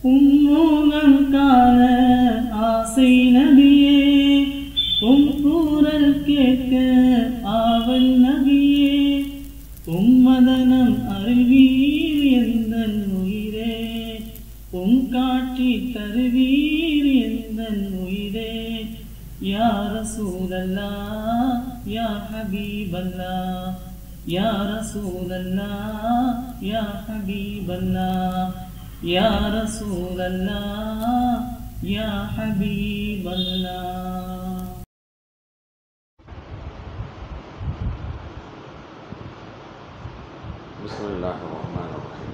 உம்மோகம் காண ஆசை நபியே உம் கூறல் கேட்க ஆவல் நபியே உம்மதனம் அறிவீர் எந்தன் உயிரே உம் காட்சி தருவீர் எந்தன் உயிரே யா ரசூலல்லா யா ஹபீபல்லா யா ரசூலல்லா யா ஹபீபல்லா யா ரசூலல்லா யா ஹபீபல்லா بسم الله الرحمن الرحيم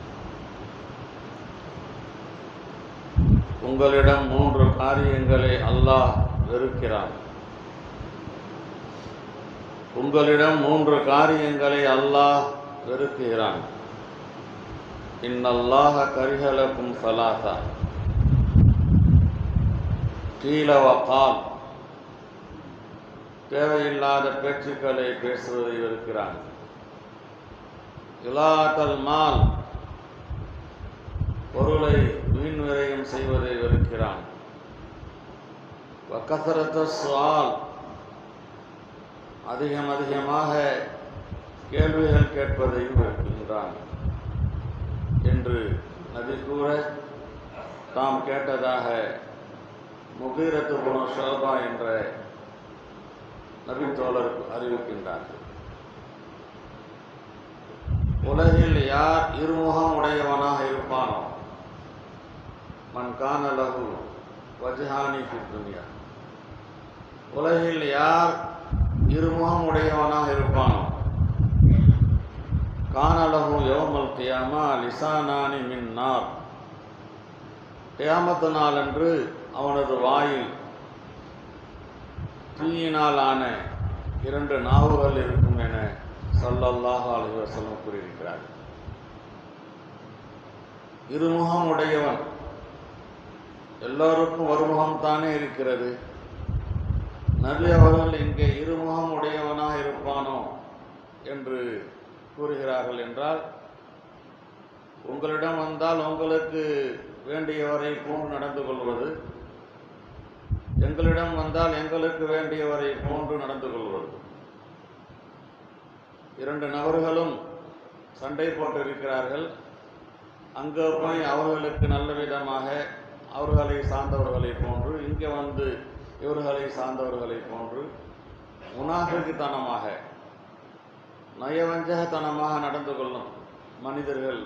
உங்களிடம் மூன்று காரியங்களை அல்லாஹ் வெறுக்கிறான் உங்களிடம் மூன்று காரியங்களை அல்லாஹ் வெறுக்குகிறான் இன்னல்லாஹ கரிஹலக்கும் சலாசா கீழவகால் தேவையில்லாத பேச்சுக்களை பேசுவதை வெறுக்கிறான் இலாத்தல் மால் பொருளை வீண் விரயம் செய்வதை வெறுக்கிறான் வக்கசரத்த சுவால் அதிகம் அதிகமாக கேள்விகள் கேட்பதை வெறுக்கின்றான் என்று நபி கூற தாம் கேட்டதாக முகீரத்து குண ஷோபா என்ற நபி தோழர் அறிவிக்கின்றார்கள் உலகில் யார் இருமுகம் உடையவனாக இருப்பானோ மன் கான லகு வஜ்ஹானி ஃபி துனியா உலகில் யார் இருமுகம் உடையவனாக இருப்பானோ கானலகு யோமல் கியாமா லிசானானி மின் நார் கியாமத்து நாளன்று அவனது வாயில் தீயினால் ஆன இரண்டு நாவுகள் இருக்கும் என சல்லல்லாஹு அலைஹி வஸல்லம் கூறியிருக்கிறார் இருமுகம் உடையவன் எல்லோருக்கும் ஒரு முகம் தானே இருக்கிறது நபி அவர்கள் இங்கே இருமுகம் உடையவனாக இருப்பானோ என்று கூறுகிறார்கள் என்றால் உங்களிடம் வந்தால் உங்களுக்கு வேண்டியவரை போன்று நடந்து கொள்வது எங்களிடம் வந்தால் எங்களுக்கு வேண்டியவரை போன்று நடந்து கொள்வது இரண்டு நபர்களும் சண்டை போட்டிருக்கிறார்கள் அங்கே போய் அவர்களுக்கு நல்ல விதமாக அவர்களை சார்ந்தவர்களை போன்று இங்கே வந்து இவர்களை சார்ந்தவர்களை போன்று முனாஃபிக்குத்தனமாக நயவஞ்சகத்தனமாக நடந்து கொள்ளும் மனிதர்கள்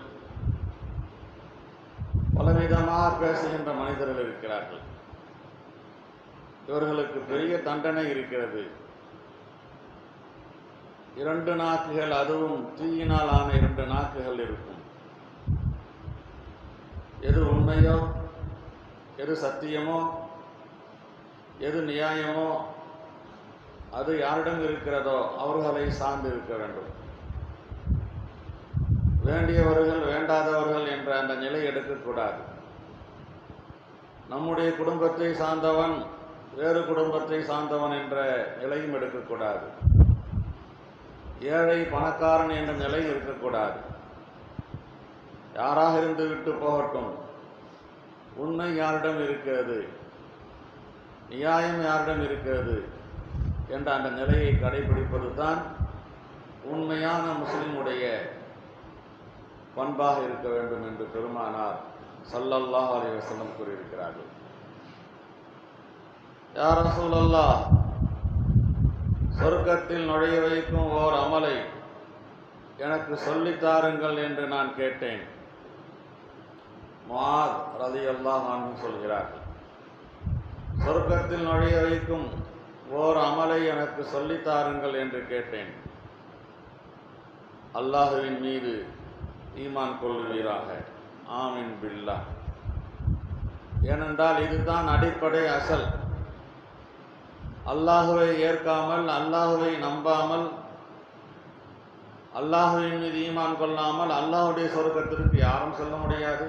பலவிதமாக பேசுகின்ற மனிதர்கள் இருக்கிறார்கள் இவர்களுக்கு பெரிய தண்டனை இருக்கிறது இரண்டு நாக்குகள் அதுவும் தீயினால் ஆன இரண்டு நாக்குகள் இருக்கும் எது உண்மையோ எது சத்தியமோ எது நியாயமோ அது யாரிடம் இருக்கிறதோ அவர்களை சார்ந்து இருக்க வேண்டும் வேண்டியவர்கள் வேண்டாதவர்கள் என்ற அந்த நிலை எடுக்கக்கூடாது நம்முடைய குடும்பத்தை சார்ந்தவன் வேறு குடும்பத்தை சார்ந்தவன் என்ற நிலையும் எடுக்கக்கூடாது ஏழை பணக்காரன் என்ற நிலை இருக்கக்கூடாது யாராக இருந்து விட்டு போகட்டும் உண்மை யாரிடம் இருக்கிறது நியாயம் யாரிடம் இருக்கிறது என்ற அந்த நிலையை கடைபிடிப்பது தான் உண்மையான முஸ்லிமுடைய பண்பாக இருக்க வேண்டும் என்று பெருமானார் சல்லல்லாஹ் அலைஹி வஸல்லம் கூறியிருக்கிறார்கள் யார் ரசூலல்லாஹ் சொர்க்கத்தில் நுழைய வைக்கும் ஓர் அமலை எனக்கு சொல்லித்தாருங்கள் என்று நான் கேட்டேன் மாத் ரதி அல்லாஹ் சொல்கிறார்கள் சொர்க்கத்தில் நுழைய வைக்கும் ஓர் அமலை எனக்கு சொல்லித்தாருங்கள் என்று கேட்டேன் அல்லாஹுவின் மீது ஈமான் கொள்வீராக ஆமின் பில்லா ஏனென்றால் இதுதான் அடிப்படை அசல் அல்லாஹுவை ஏற்காமல் அல்லாஹுவை நம்பாமல் அல்லாஹுவின் மீது ஈமான் கொள்ளாமல் அல்லாஹுடைய சொர்க்கத்திற்கு யாரும் செல்ல முடியாது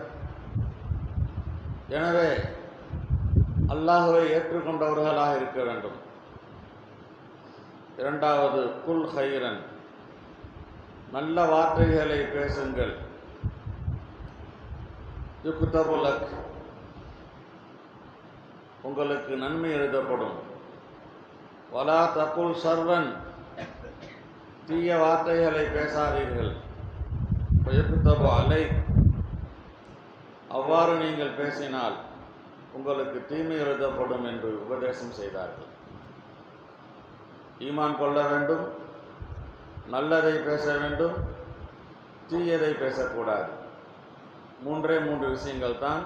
எனவே அல்லாஹுவை ஏற்றுக்கொண்டவர்களாக இருக்க வேண்டும் இரண்டாவது குல் ஹைரன் நல்ல வார்த்தைகளை பேசுங்கள் யுக்தபுலக் உங்களுக்கு நன்மை எழுதப்படும் வலா தகுல் சர்வன் தீய வார்த்தைகளை பேசாதீர்கள் யுக்தபு அலை அவ்வாறு நீங்கள் பேசினால் உங்களுக்கு தீமை எழுதப்படும் என்று உபதேசம் செய்தார்கள் ஈமான் கொள்ள வேண்டும் நல்லதை பேச வேண்டும் தீயதை பேசக்கூடாது மூன்றே மூன்று விஷயங்கள் தான்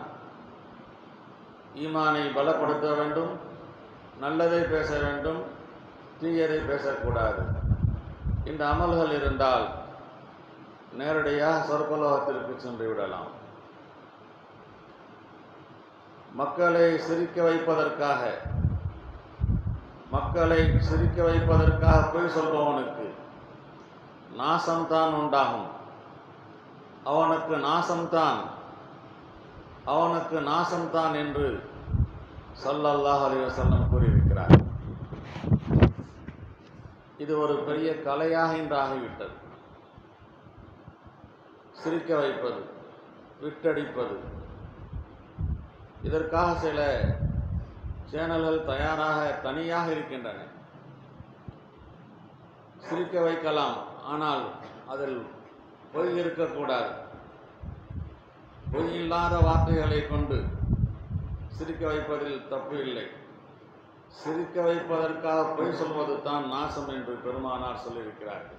ஈமானை பலப்படுத்த வேண்டும் நல்லதை பேச வேண்டும் தீயதை பேசக்கூடாது இந்த அமல்கள் இருந்தால் நேரடியாக சொர்க்கலோகத்திற்கு சென்று விடலாம் மக்களை சிரிக்க வைப்பதற்காக மக்களை சிரிக்க வைப்பதற்காக பொய் சொல்பவனுக்கு நாசம்தான் உண்டாகும் அவனுக்கு நாசம்தான் அவனுக்கு நாசம்தான் என்று ஸல்லல்லாஹு அலைஹி வஸல்லம் கூறியிருக்கிறார் இது ஒரு பெரிய கலையாக இன்று ஆகிவிட்டது சிரிக்க வைப்பது விட்டடிப்பது இதற்காக சில சேனல்கள் தயாராக தனியாக இருக்கின்றன சிரிக்க வைக்கலாம் ஆனால் அதில் பொய் இருக்கக்கூடாது பொய் இல்லாத வார்த்தைகளை கொண்டு சிரிக்க வைப்பதில் தப்பு இல்லை சிரிக்க வைப்பதற்காக பொய் சொல்வது தான் நாசம் என்று பெருமானார் சொல்லியிருக்கிறார்கள்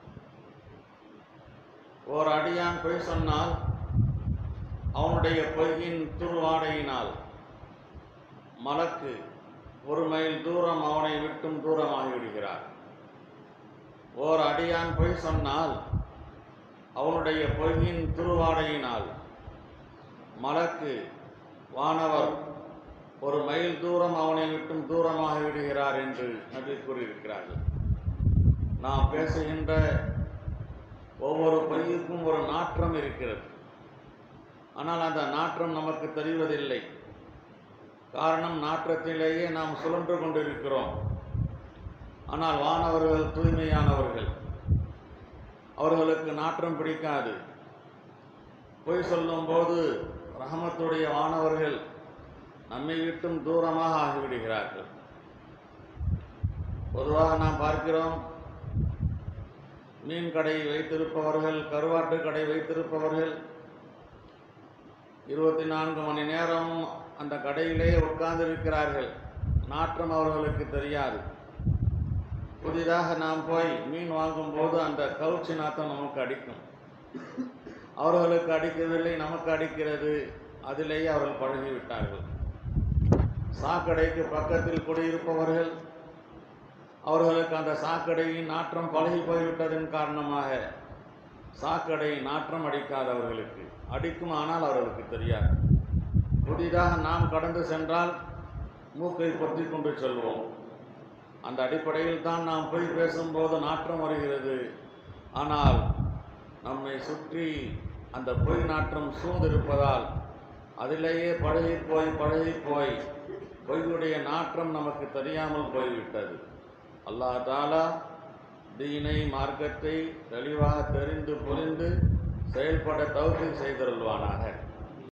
ஓர் அடியான் பொய் சொன்னால் அவனுடைய பொய்யின் துருவாடையினால் மலக்கு ஒரு மைல் தூரம் அவனை விட்டும் தூரமாகி விடுகிறார் ஓர் அடியான் பொய் சொன்னால் அவனுடைய பொய்யின் துருவாடையினால் மலக்கு வானவர் ஒரு மைல் தூரம் அவனை விட்டும் தூரமாகி விடுகிறார் என்று நபி கூறியிருக்கிறார்கள் நாம் பேசுகின்ற ஒவ்வொரு பொய்யுக்கும் ஒரு நாற்றம் இருக்கிறது ஆனால் அந்த நாற்றம் நமக்கு தெரிவதில்லை காரணம் நாற்றத்திலேயே நாம் சுழன்று கொண்டிருக்கிறோம் ஆனால் வானவர்கள் தூய்மையானவர்கள் அவர்களுக்கு நாற்றம் பிடிக்காது பொய் சொல்லும்போது ரஹமத்துடைய வானவர்கள் நம்மை விட்டும் தூரமாக ஆகிவிடுகிறார்கள் பொதுவாக நாம் பார்க்கிறோம் மீன் கடை வைத்திருப்பவர்கள் கருவாட்டு கடை வைத்திருப்பவர்கள் இருபத்தி நான்கு மணி நேரம் அந்த கடையிலே உட்கார்ந்திருக்கிறார்கள் நாற்றம் அவர்களுக்கு தெரியாது புதிதாக நாம் போய் மீன் வாங்கும்போது அந்த கவுச்சி நாத்தம் நமக்கு அடிக்கும் அவர்களுக்கு அடிக்கவில்லை நமக்கு அடிக்கிறது அதிலேயே அவர்கள் பழகிவிட்டார்கள் சாக்கடைக்கு பக்கத்தில் குடியிருப்பவர்கள் அவர்களுக்கு அந்த சாக்கடையின் நாற்றம் பழகி போய்விட்டதன் காரணமாக சாக்கடை நாற்றம் அடிக்காதவர்களுக்கு அடிக்கும் ஆனால் அவர்களுக்கு தெரியாது புதிதாக நாம் கடந்து சென்றால் மூக்கை பொத்தி கொண்டு செல்வோம் அந்த அடிப்படையில் தான் நாம் போய் பேசும்போது நாற்றம் வருகிறது ஆனால் நம்மை சுற்றி அந்த பொய் நாற்றம் சூழ்ந்திருப்பதால் அதிலேயே பழகி போய் பழகி போய் பொய்யுடைய நாற்றம் நமக்கு தெரியாமல் போய்விட்டது அல்லாஹ் தாலா தீனை மார்க்கத்தை தெளிவாக தெரிந்து புரிந்து செயல்பட தௌஃபீக் செய்தருள்வானாக